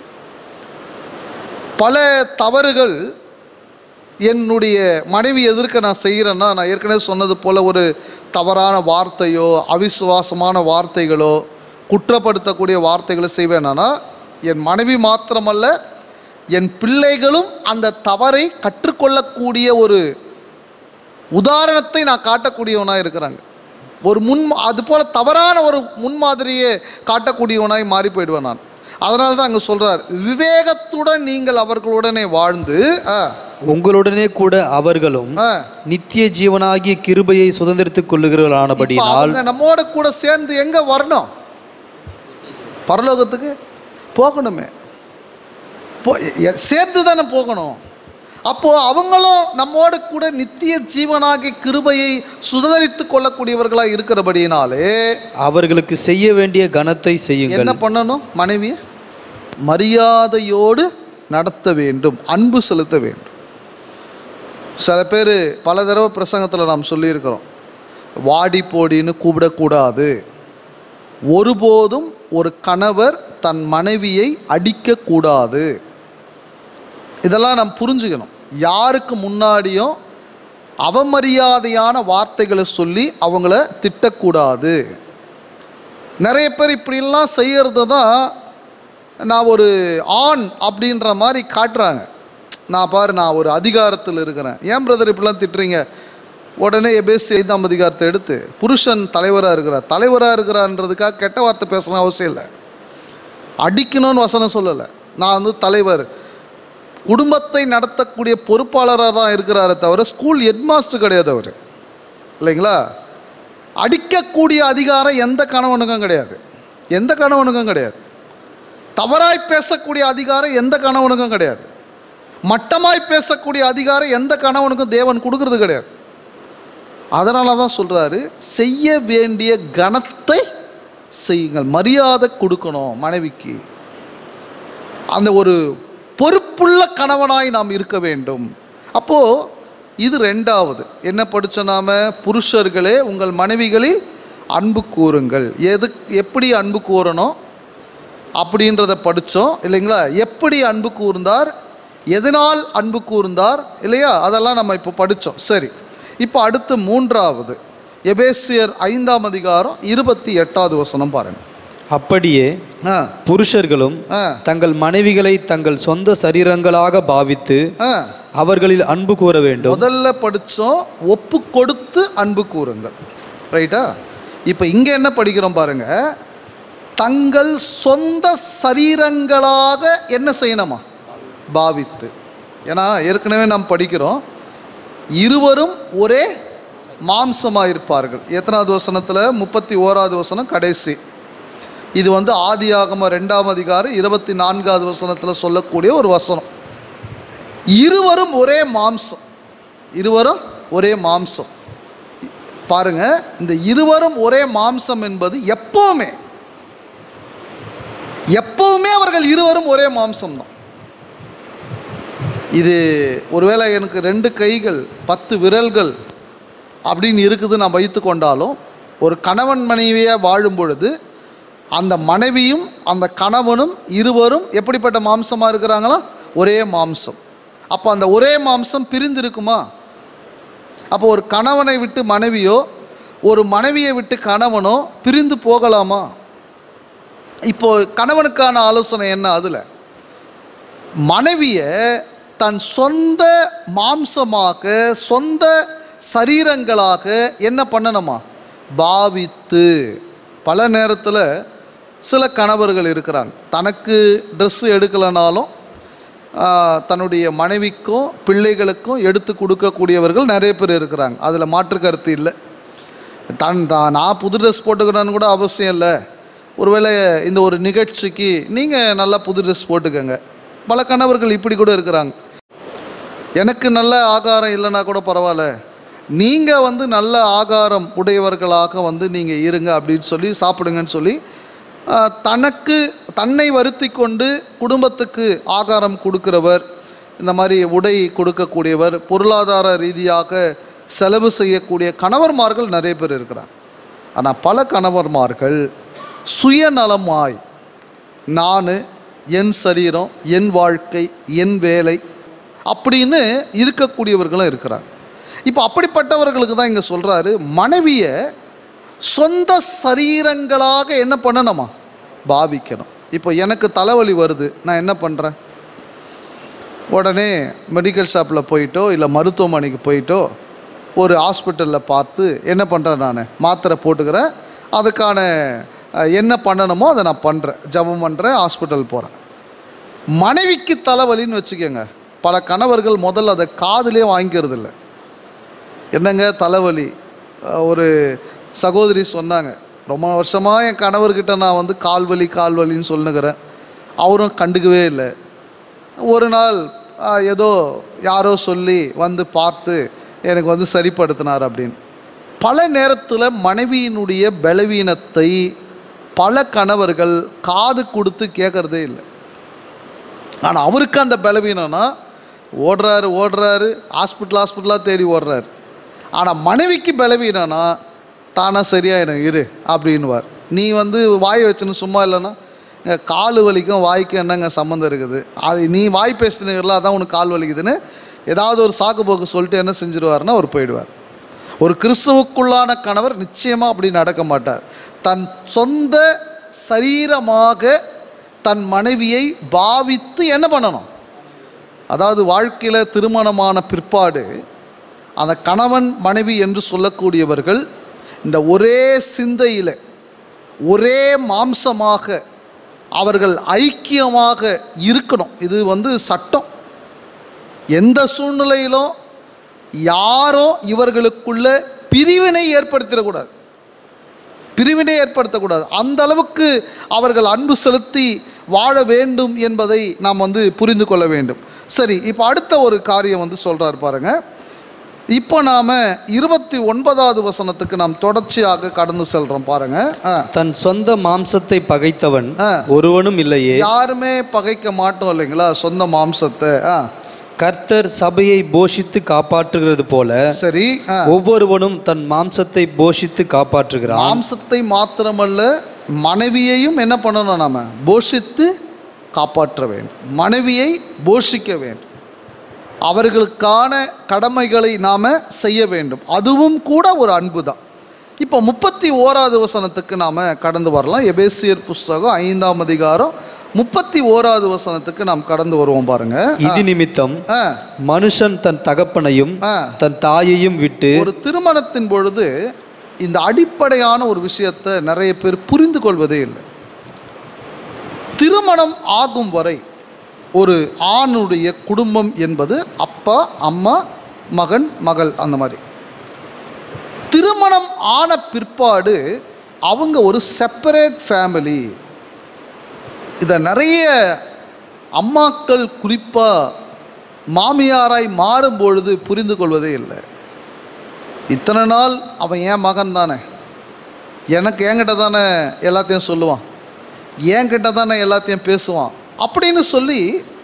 பல தவறுகள் என்னுடைய மனைவி எதிர்க்க நான் செய்கிறேன்னா நான் ஏற்கனவே சொன்னது போல் ஒரு தவறான வார்த்தையோ அவிசுவாசமான வார்த்தைகளோ குற்றப்படுத்தக்கூடிய வார்த்தைகளை செய்வேனா என் மனைவி மாத்திரமல்ல என் பிள்ளைகளும் அந்த தவறை கற்றுக்கொள்ளக்கூடிய ஒரு உதாரணத்தை நான் காட்டக்கூடியவனாக இருக்கிறாங்க ஒரு முன் அது போல் தவறான ஒரு முன்மாதிரியை காட்டக்கூடியவனாய் மாறி போயிடுவேன் நான் அதனால தான் அங்கே சொல்கிறார் விவேகத்துடன் நீங்கள் அவர்களுடனே வாழ்ந்து ஆ, உங்களுடனே கூட அவர்களும் ஆ, நித்திய ஜீவனாகிய கிருபையை சுதந்திரித்துக் இப்ப கொள்ளுகிறவர்களானபடியினால் அவங்க நம்மோட கூட சேர்ந்து எங்கே வரணும் பரலோகத்துக்கு போகணுமே போ எ- சேர்ந்து தானே போகணும் அப்போது அவங்களும் நம்மோடு கூட நித்திய ஜீவனாகிய கிருபையை சுதந்திரித்து கொள்ளக்கூடியவர்களாக இருக்கிறபடியினாலே அவர்களுக்கு செய்ய வேண்டிய கனத்தை செய்யுங்கள் என்ன பண்ணணும் மனைவியை மரியாதையோடு நடத்த வேண்டும் அன்பு செலுத்த வேண்டும் சில பேர் பல தடவை பிரசங்கத்தில் நாம் சொல்லியிருக்கிறோம் வாடி போடின்னு கூப்பிடக்கூடாது ஒருபோதும் ஒரு கணவர் தன் மனைவியை அடிக்கக்கூடாது இதெல்லாம் நாம் புரிஞ்சுக்கணும் யாருக்கு முன்னாடியும் அவமரியாதையான வார்த்தைகளை சொல்லி அவங்கள திட்டக்கூடாது நிறைய பேர் இப்படிலாம் செய்கிறது தான் நான் ஒரு ஆண் அப்படின்ற மாதிரி காட்டுறாங்க நான் பாரு நான் ஒரு அதிகாரத்தில் இருக்கிறேன் ஏன் பிரதர் இப்படிலாம் திட்டுறீங்க உடனே எபேசி ஐந்தாம் அதிகாரத்தை எடுத்து புருஷன் தலைவராக இருக்கிறார் தலைவராக இருக்கிறான்றதுக்காக கெட்ட வார்த்தை பேசணும் அவசியம் இல்லை அடிக்கணும்னு வசனம் சொல்லலை நான் வந்து தலைவர் குடும்பத்தை நடத்தக்கூடிய பொறுப்பாளராக தான் இருக்கிறாரே தவிர ஸ்கூல் ஹெட்மாஸ்டர் கிடையாது அவர் இல்லைங்களா அடிக்கக்கூடிய அதிகாரம் எந்த கணவனுக்கும் கிடையாது எந்த கணவனுக்கும் கிடையாது தவறாய் பேசக்கூடிய அதிகாரம் எந்த கணவனுக்கும் கிடையாது மட்டமாய் பேசக்கூடிய அதிகாரம் எந்த கணவனுக்கும் தேவன் கொடுக்கறது கிடையாது அதனால தான் சொல்கிறாரு செய்ய வேண்டிய கணத்தை செய்யுங்கள் மரியாதை கொடுக்கணும் மனைவிக்கு அந்த ஒரு பொறுப்புள்ள கணவனாய் நாம் இருக்க வேண்டும் அப்போது இது ரெண்டாவது என்ன படித்தோம் நாம புருஷர்களே உங்கள் மனைவிகளில் அன்பு கூறுங்கள் எது எப்படி அன்பு கூறணும் அப்படின்றத படித்தோம் இல்லைங்களா எப்படி அன்பு கூர்ந்தார் எதனால் அன்பு கூர்ந்தார் இல்லையா அதெல்லாம் நம்ம இப்போ படித்தோம் சரி இப்போ அடுத்து மூன்றாவது எபேசியர் ஐந்தாம் அதிகாரம் இருபத்தி எட்டாவது வசனம் பாருங்க அப்படியே ஆ புருஷர்களும் ஆ தங்கள் மனைவிகளை தங்கள் சொந்த சரீரங்களாக பாவித்து ஆ அவர்களில் அன்பு கூற வேண்டும் முதல்ல படித்தோம் ஒப்பு கொடுத்து அன்பு கூறுங்கள் ரைட்டா இப்போ இங்கே என்ன படிக்கிறோம் பாருங்க தங்கள் சொந்த சரீரங்களாக என்ன செய்யணுமா பாவித்து ஏன்னா ஏற்கனவே நாம் படிக்கிறோம் இருவரும் ஒரே மாம்சமாக இருப்பார்கள் எத்தனாவது வசனத்தில் முப்பத்தி ஓராவது வசனம் கடைசி இது வந்து ஆதியாகம ரெண்டாம் அதிகாரம் இருபத்தி நான்காவது வசனத்தில் சொல்லக்கூடிய ஒரு வசனம் இருவரும் ஒரே மாம்சம் இருவரும் ஒரே மாம்சம் பாருங்க இந்த இருவரும் ஒரே மாம்சம் என்பது எப்பவுமே எப்பவுமே அவர்கள் இருவரும் ஒரே மாம்சம் தான் இது ஒருவேளை எனக்கு ரெண்டு கைகள் பத்து விரல்கள் அப்படின்னு இருக்குது நான் வைத்து கொண்டாலும் ஒரு கணவன் மனைவியாக வாழும் பொழுது அந்த மனைவியும் அந்த கணவனும் இருவரும் எப்படிப்பட்ட மாம்சமாக இருக்கிறாங்களா ஒரே மாம்சம் அப்போ அந்த ஒரே மாம்சம் பிரிந்து இருக்குமா அப்போ ஒரு கணவனை விட்டு மனைவியோ ஒரு மனைவியை விட்டு கணவனோ பிரிந்து போகலாமா இப்போ கணவனுக்கான ஆலோசனை என்ன அதில் மனைவியை தன் சொந்த மாம்சமாக சொந்த சரீரங்களாக என்ன பண்ணணுமா பாவித்து பல நேரத்தில் சில கணவர்கள் இருக்கிறாங்க தனக்கு ட்ரெஸ்ஸு எடுக்கலைனாலும் ஆ, தன்னுடைய மனைவிக்கும் பிள்ளைகளுக்கும் எடுத்து கொடுக்கக்கூடியவர்கள் நிறைய பேர் இருக்கிறாங்க அதில் மாற்று கருத்து இல்லை தன் தான் நான் புது ட்ரெஸ் போட்டுக்கிறேன்னு கூட அவசியம் இல்லை ஒருவேளை இந்த ஒரு நிகழ்ச்சிக்கு நீங்கள் நல்லா புது ட்ரெஸ் போட்டுக்கோங்க பல கணவர்கள் இப்படி கூட இருக்கிறாங்க எனக்கு நல்ல ஆகாரம் இல்லைன்னா கூட பரவாயில்ல நீங்கள் வந்து நல்ல ஆகாரம் உடையவர்களாக வந்து நீங்கள் இருங்க அப்படின்னு சொல்லி சாப்பிடுங்கன்னு சொல்லி ஆஹ், தனக்கு தன்னை வருத்தி கொண்டு குடும்பத்துக்கு ஆகாரம் கொடுக்கிறவர் இந்த மாதிரி உடை கொடுக்கக்கூடியவர் பொருளாதார ரீதியாக செலவு செய்யக்கூடிய கணவர்மார்கள் நிறைய பேர் இருக்கிறாங்க ஆனால் பல கணவர்மார்கள் சுயநலமாய் நான் என் சரீரம் என் வாழ்க்கை என் வேலை அப்படின்னு இருக்கக்கூடியவர்களும் இருக்கிறாங்க இப்போ அப்படிப்பட்டவர்களுக்கு தான் இங்கே சொல்கிறாரு மனைவியை சொந்த சரீரங்களாக என்ன பண்ணணுமா பாவிக்கணும் இப்போ எனக்கு தலைவலி வருது நான் என்ன பண்ணுறேன் உடனே மெடிக்கல் ஷாப்பில் போயிட்டோ இல்லை மருத்துவமனைக்கு போயிட்டோ ஒரு ஹாஸ்பிட்டலில் பார்த்து என்ன பண்ணுறேன் நான் மாத்திரை போட்டுக்கிறேன் அதுக்கான அஹ், என்ன பண்ணணுமோ அதை நான் பண்ணுறேன் ஜபம் பண்ணுறேன் ஹாஸ்பிட்டல் போகிறேன் மனைவிக்கு தலைவலின்னு வச்சுக்கோங்க பல கணவர்கள் முதல்ல அதை காதுலேயே வாங்கிக்கிறது இல்லை என்னங்க தலைவலி அஹ், ஒரு சகோதரி சொன்னாங்க ரொம்ப வருஷமாக என் கணவர்கிட்ட நான் வந்து கால்வலி கால்வலின்னு சொல்லுகிறேன் அவரும் கண்டுக்கவே இல்லை ஒரு நாள் ஆ, ஏதோ யாரோ சொல்லி வந்து பார்த்து எனக்கு வந்து சரிப்படுத்தினார் அப்படின்னு பல நேரத்தில் மனைவியினுடைய பலவீனத்தை பல கணவர்கள் காது கொடுத்து கேட்கறதே இல்லை ஆனால் அவருக்கு அந்த பலவீனம்னா ஓடுறாரு ஓடுறாரு ஹாஸ்பிட்டல் ஹாஸ்பிட்டலாக தேடி ஓடுறாரு ஆனால் மனைவிக்கு பலவீனம்னா தானா சரியா எனக்கு இரு அப்படின்னுவார் நீ வந்து வாய் வச்சுன்னு சும்மா இல்லைன்னா இங்க கால் வலிக்கும் வாய்க்கும் என்னங்க சம்மந்தம் இருக்குது அது நீ வாய் பேசுனீங்களா அதான் உனக்கு கால் வலிக்குதுன்னு ஏதாவது ஒரு சாக்கு போக்கு சொல்லிட்டு என்ன செஞ்சிருவாருன்னா அவர் போயிடுவார் ஒரு கிறிஸ்துவுக்குள்ளான கணவர் நிச்சயமாக அப்படி நடக்க மாட்டார் தன் சொந்த சரீரமாக தன் மனைவியை பாவித்து என்ன பண்ணணும் அதாவது வாழ்க்கையில் திருமணமான பிற்பாடு அந்த கணவன் மனைவி என்று சொல்லக்கூடியவர்கள் இந்த ஒரே சிந்தையில் ஒரே மாம்சமாக அவர்கள் ஐக்கியமாக இருக்கணும் இது வந்து சட்டம் எந்த சூழ்நிலையிலும் யாரோ இவர்களுக்குள்ள பிரிவினை ஏற்படுத்திடக்கூடாது பிரிவினை ஏற்படுத்தக்கூடாது அந்த அளவுக்கு அவர்கள் அன்பு செலுத்தி வாழ வேண்டும் என்பதை நாம் வந்து புரிந்து கொள்ள வேண்டும் சரி இப்போ அடுத்த ஒரு காரியம் வந்து சொல்கிறார் பாருங்க இப்போ நாம் இருபத்தி ஒன்பதாவது வசனத்துக்கு நாம் தொடர்ச்சியாக கடந்து செல்கிறோம் பாருங்க ஆ தன் சொந்த மாம்சத்தை பகைத்தவன் ஆ. ஒருவனும் இல்லையே யாருமே பகைக்க மாட்டோம் இல்லைங்களா சொந்த மாம்சத்தை ஆ கர்த்தர் சபையை போஷித்து காப்பாற்றுகிறது போல சரி ஆ ஒவ்வொருவனும் தன் மாம்சத்தை போஷித்து காப்பாற்றுகிறான் மாம்சத்தை மாத்திரமல்ல மனைவியையும் என்ன பண்ணணும் நாம போஷித்து காப்பாற்ற வேண்டும் மனைவியை போஷிக்க வேண்டும் அவர்களுக்கான கடமைகளை நாம் செய்ய வேண்டும் அதுவும் கூட ஒரு அன்பு தான் இப்போ முப்பத்தி ஓராவது வசனத்துக்கு நாம் கடந்து வரலாம் எபேசியர் புஸ்தகம் ஐந்தாம் அதிகாரம் முப்பத்தி ஓராவது வசனத்துக்கு நாம் கடந்து வருவோம் பாருங்க இது நிமித்தம் ஆ மனுஷன் தன் தகப்பனையும் ஆ தன் தாயையும் விட்டு ஒரு திருமணத்தின் பொழுது இந்த அடிப்படையான ஒரு விஷயத்தை நிறைய பேர் புரிந்து கொள்வதே இல்லை திருமணம் ஆகும் வரை ஒரு ஆணுடைய குடும்பம் என்பது அப்பா அம்மா மகன் மகள் அந்த மாதிரி திருமணம் ஆன பிற்பாடு அவங்க ஒரு செப்பரேட் ஃபேமிலி இதை நிறைய அம்மாக்கள் குறிப்பாக மாமியாராய் மாறும்பொழுது புரிந்து கொள்வதே இல்லை இத்தனை நாள் அவன் என் மகன் தானே எனக்கு என்கிட்ட தானே எல்லாத்தையும் சொல்லுவான் என்கிட்ட தானே எல்லாத்தையும் பேசுவான் அப்படின்னு சொல்லி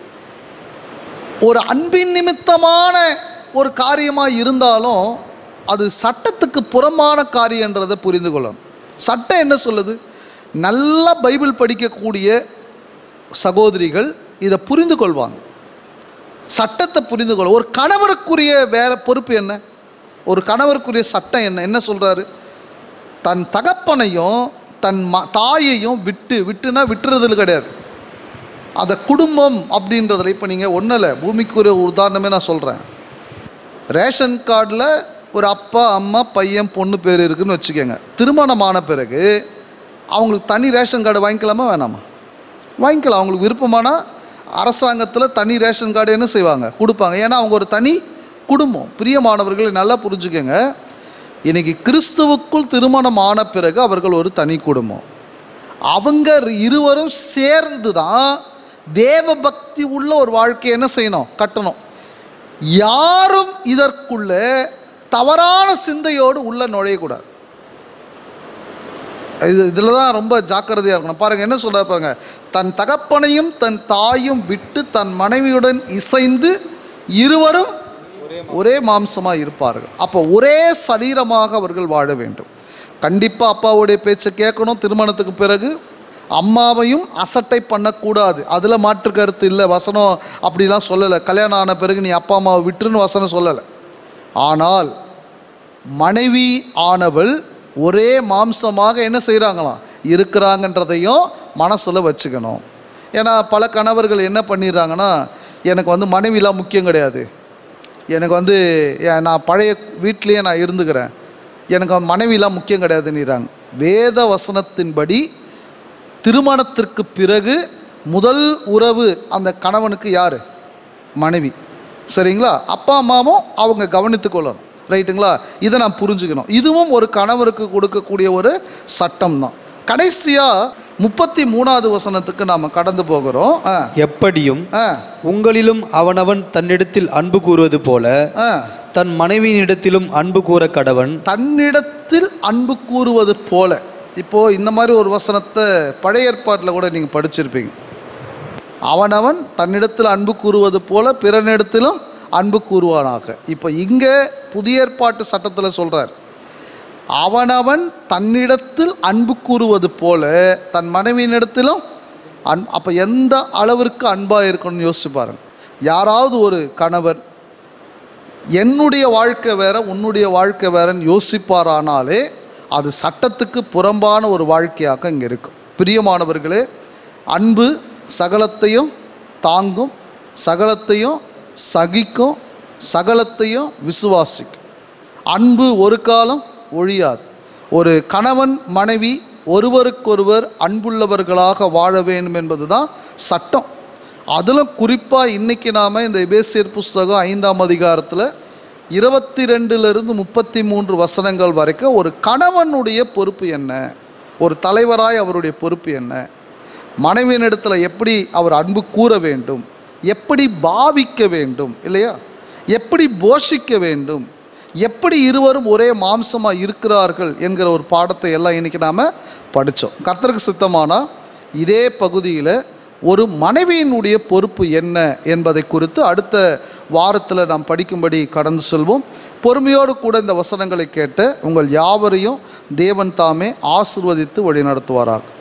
ஒரு அன்பின் நிமித்தமான ஒரு காரியமாக இருந்தாலும் அது சட்டத்துக்கு புறமான காரியன்றதை புரிந்து கொள்ளணும் சட்டம் என்ன சொல்லுது நல்லா பைபிள் படிக்கக்கூடிய சகோதரிகள் இதை புரிந்து கொள்வாங்க சட்டத்தை புரிந்து கொள்ள ஒரு கணவருக்குரிய வேற பொறுப்பு என்ன ஒரு கணவருக்குரிய சட்டம் என்ன என்ன சொல்கிறாரு தன் தகப்பனையும் தன் ம தாயையும் விட்டு விட்டுனா விட்டுறதுல கிடையாது அந்த குடும்பம் அப்படின்றதுல இப்போ நீங்கள் ஒன்றும் இல்லை பூமிக்குரிய ஒரு உதாரணமே நான் சொல்கிறேன் ரேஷன் கார்டில் ஒரு அப்பா அம்மா பையன் பொண்ணு பேர் இருக்குன்னு வச்சுக்கோங்க திருமணமான பிறகு அவங்களுக்கு தனி ரேஷன் கார்டு வாங்கிக்கலாமா வேணாமா வாங்கிக்கலாம் அவங்களுக்கு விருப்பமானா அரசாங்கத்தில் தனி ரேஷன் கார்டு என்ன செய்வாங்க கொடுப்பாங்க ஏன்னா அவங்க ஒரு தனி குடும்பம் பிரியமானவர்களை நல்லா புரிஞ்சுக்கங்க இன்னைக்கு கிறிஸ்துவுக்குள் திருமணம் ஆன பிறகு அவர்கள் ஒரு தனி குடும்பம் அவங்க இருவரும் சேர்ந்து தான் தேவ பக்தி உள்ள ஒரு வாழ்க்கையை என்ன செய்யணும் கட்டணும் யாரும் இதற்குள்ள தவறான சிந்தையோடு உள்ள நுழையக்கூடாது இது இதில் தான் ரொம்ப ஜாக்கிரதையாக இருக்கணும் பாருங்கள் என்ன சொல்றாரு பாருங்க தன் தகப்பனையும் தன் தாயும் விட்டு தன் மனைவியுடன் இசைந்து இருவரும் ஒரே மாம்சமாக இருப்பார்கள் அப்போ ஒரே சரீரமாக அவர்கள் வாழ வேண்டும் கண்டிப்பாக அப்பாவுடைய பேச்சை கேட்கணும் திருமணத்துக்கு பிறகு அம்மாவையும் அசட்டை பண்ணக்கூடாது அதில் மாற்று கருத்து இல்லை வசனம் அப்படிலாம் சொல்லலை கல்யாணம் ஆன பிறகு நீ அப்பா அம்மாவை விட்டுருன்னு வசனம் சொல்லலை ஆனால் மனைவி ஆனவள் ஒரே மாம்சமாக என்ன செய்கிறாங்களாம் இருக்கிறாங்கன்றதையும் மனசில் வச்சுக்கணும் ஏன்னா பல கணவர்கள் என்ன பண்ணிடுறாங்கன்னா எனக்கு வந்து மனைவிலாம் முக்கியம் கிடையாது எனக்கு வந்து ஏன் நான் பழைய வீட்லேயே நான் இருந்துக்கிறேன் எனக்கு மனைவிலாம் முக்கியம் கிடையாதுன்னுறாங்க வேத வசனத்தின்படி திருமணத்திற்கு பிறகு முதல் உறவு அந்த கணவனுக்கு யார் மனைவி சரிங்களா அப்பா அம்மாவும் அவங்க கவனித்துக் கொள்ளணும் ரைட்டுங்களா இதை நான் புரிஞ்சுக்கணும் இதுவும் ஒரு கணவருக்கு கொடுக்கக்கூடிய ஒரு சட்டம் தான் கடைசியாக முப்பத்தி மூணாவது வசனத்துக்கு நாம் கடந்து போகிறோம் ஆ எப்படியும் ஆ உங்களிலும் அவனவன் தன்னிடத்தில் அன்பு கூறுவது போல ஆ தன் மனைவியினிடத்திலும் அன்பு கூற கடவன் தன்னிடத்தில் அன்பு கூறுவது போல இப்போ இந்த மாதிரி ஒரு வசனத்தை பழைய ஏற்பாட்டில் கூட நீங்கள் படிச்சிருப்பீங்க அவனவன் தன்னிடத்தில் அன்பு கூறுவது போல பிறனிடத்திலும் அன்பு கூறுவானாக இப்போ இங்கே புதிய ஏற்பாட்டு சட்டத்தில் சொல்கிறார் அவனவன் தன்னிடத்தில் அன்பு கூறுவது போல தன் மனைவியினிடத்திலும் அன் அப்போ எந்த அளவிற்கு அன்பாக இருக்கணும்னு யோசிச்சு பாருங்க யாராவது ஒரு கணவர் என்னுடைய வாழ்க்கை வேற உன்னுடைய வாழ்க்கை வேறன்னு யோசிப்பாரானாலே அது சட்டத்துக்கு புறம்பான ஒரு வாழ்க்கையாக இங்கே இருக்கும் பிரியமானவர்களே அன்பு சகலத்தையும் தாங்கும் சகலத்தையும் சகிக்கும் சகலத்தையும் விசுவாசிக்கும் அன்பு ஒரு காலம் ஒழியாது ஒரு கணவன் மனைவி ஒருவருக்கொருவர் அன்புள்ளவர்களாக வாழ வேண்டும் என்பது தான் சட்டம் அதிலும் குறிப்பாக இன்றைக்கி நாம் இந்த எபேசியர் புஸ்தகம் ஐந்தாம் அதிகாரத்தில் இருபத்தி ரெண்டுலேருந்து முப்பத்தி மூன்று வசனங்கள் வரைக்கும் ஒரு கணவனுடைய பொறுப்பு என்ன ஒரு தலைவராய் அவருடைய பொறுப்பு என்ன மனைவியினிடத்தில் எப்படி அவர் அன்பு கூற வேண்டும் எப்படி பாவிக்க வேண்டும் இல்லையா எப்படி போஷிக்க வேண்டும் எப்படி இருவரும் ஒரே மாம்சமாக இருக்கிறார்கள் என்கிற ஒரு பாடத்தை எல்லாம் இன்னைக்கு நாம் படித்தோம் கர்த்தருக்கு சித்தமானால் இதே பகுதியில் ஒரு மனைவியினுடைய பொறுப்பு என்ன என்பதை குறித்து அடுத்த வாரத்தில் நாம் படிக்கும்படி கடந்து செல்வோம் பொறுமையோடு கூட இந்த வசனங்களை கேட்டு உங்கள் யாவரையும் தேவன் தாமே ஆசிர்வதித்து வழிநடத்துவாராக